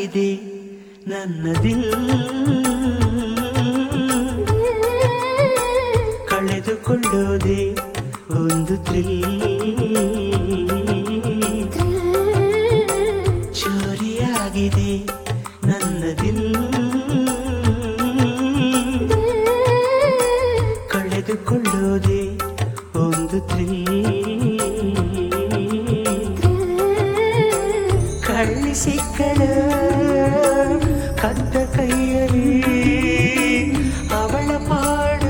ಚೋರಿಯಾಗಿದೆ ನನ್ನ ದಿಲ್ ಕಳೆದುಕೊಳ್ಳೋದೆ ಒಂದು ಥ್ರಿಲ್ ಚೋರಿಯಾಗಿದೆ ನನ್ನ ದಿಲ್ ಕಳೆದುಕೊಳ್ಳೋದೆ ಒಂದು ಥ್ರಿಲ್ ಕಳ್ಳಿ ಸಿಕ್ಕಳ ಕದ್ದ ಕೈಯಲ್ಲಿ ಅವಳ ಪಾಡು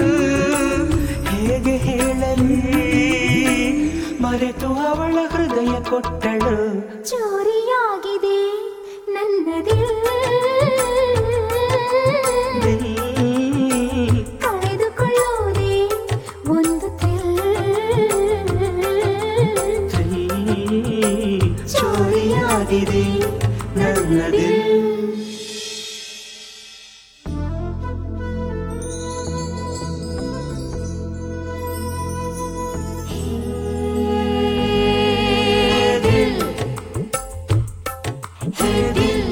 ಹೇಗೆ ಹೇಳಲಿ ಮರೆತು ಅವಳ ಹೃದಯ ಕೊಟ್ಟಳು ಚೋರಿಯಾಗಿದೆ ನನ್ನ ದಿಲ್ ದಿಲ್ ಕಳೆದುಕೊಳ್ಳೋದೇ ಒಂದು ಥ್ರಿಲ್ ಚೋರಿಯಾಗಿದೆ ನನ್ನ ದಿಲ್ ದಿಲ್ ಹೇ ದಿಲ್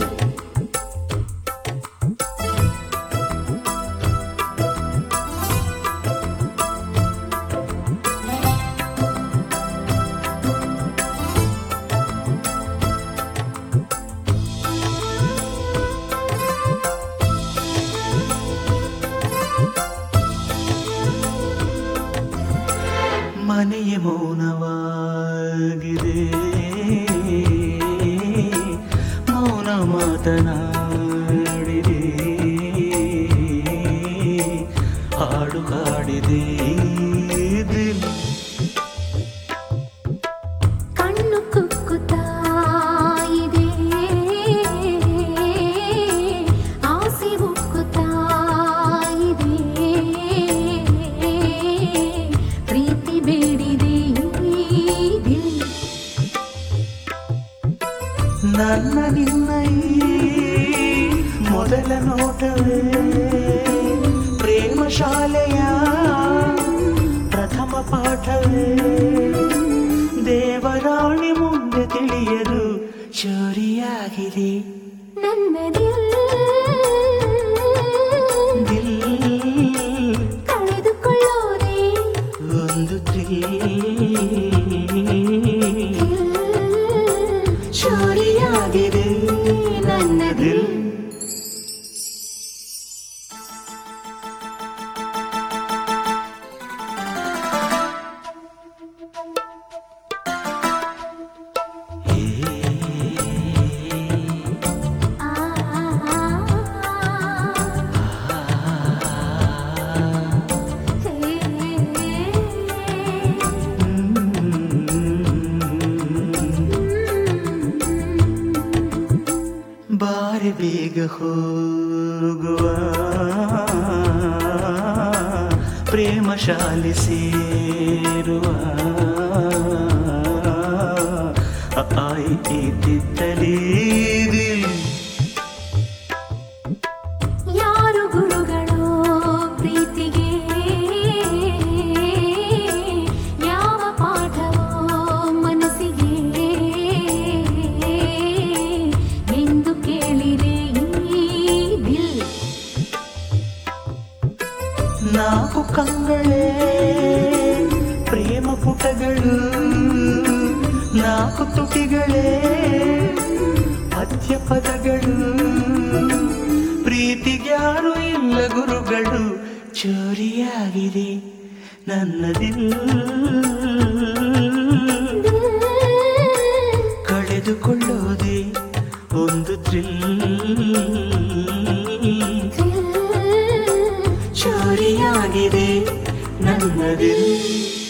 ಮನೆಯ ಮೌನವಾಗಿದೆ ಮೌನ ಮಾತನಾಡಿದೆ ಹಾಡು ಹಾಡಿದೆ ದಿಲ್ ಕಣ್ಣು ಕುಕ್ಕುತ್ತಾ ಇದೆ ಆಸೆ ಉಕ್ಕುತ್ತಾ ಇದೆ ಪ್ರೀತಿ ಬೇಡಿದೆ ಈ ದಿಲ್ ನನ್ನ ನಿನ್ನ ಈ ಮೊದಲ ನೋಟವೇ ಪ್ರೇಮ ಶಾಲೆಯ ಪ್ರಥಮ ಪಾಠವೇ ದೇವರಾಣಿ ಮುಂದೆ ತಿಳಿಯದು ಚೋರಿಯಾಗಿದೆ ನನ್ನ ದಿಲ್ ದಿಲ್ ಕಳೆದುಕೊಳ್ಳೋದೇ ಒಂದು ಥ್ರಿಲ್ ಚೋರಿಯಾಗಿದೆ ನನ್ನ ದಿಲ್ ಆ ಬಾರಿ ಬೇಗ ಹೋಗುವ ಪ್ರೇಮ ಶಾಲೆ ಸೇರುವ ಆಯ್ತಿತ್ತಲೇ ದಿಲ್ ಯಾರು ಗುರುಗಳೋ ಪ್ರೀತಿಗೆ ಯಾವ ಪಾಠವೋ ಮನಸ್ಸಿಗೆ ಎಂದು ಕೇಳಿದೆ ಈ ದಿಲ್ ನಾಲ್ಕು ಕಂಗಳೇ ಪ್ರೇಮ ಪುಟಗಳು ನಾಲ್ಕು ತುಟಿಗಳೇ ಪದ್ಯ ಪದಗಳು ಪ್ರೀತಿಗ್ಯಾರು ಇಲ್ಲ ಗುರುಗಳು ಚೋರಿಯಾಗಿದೆ ನನ್ನ ದಿಲ್ ಕಳೆದುಕೊಳ್ಳೋದೆ ಒಂದು ಥ್ರಿಲ್ ಚೋರಿಯಾಗಿದೆ ನನ್ನ ದಿಲ್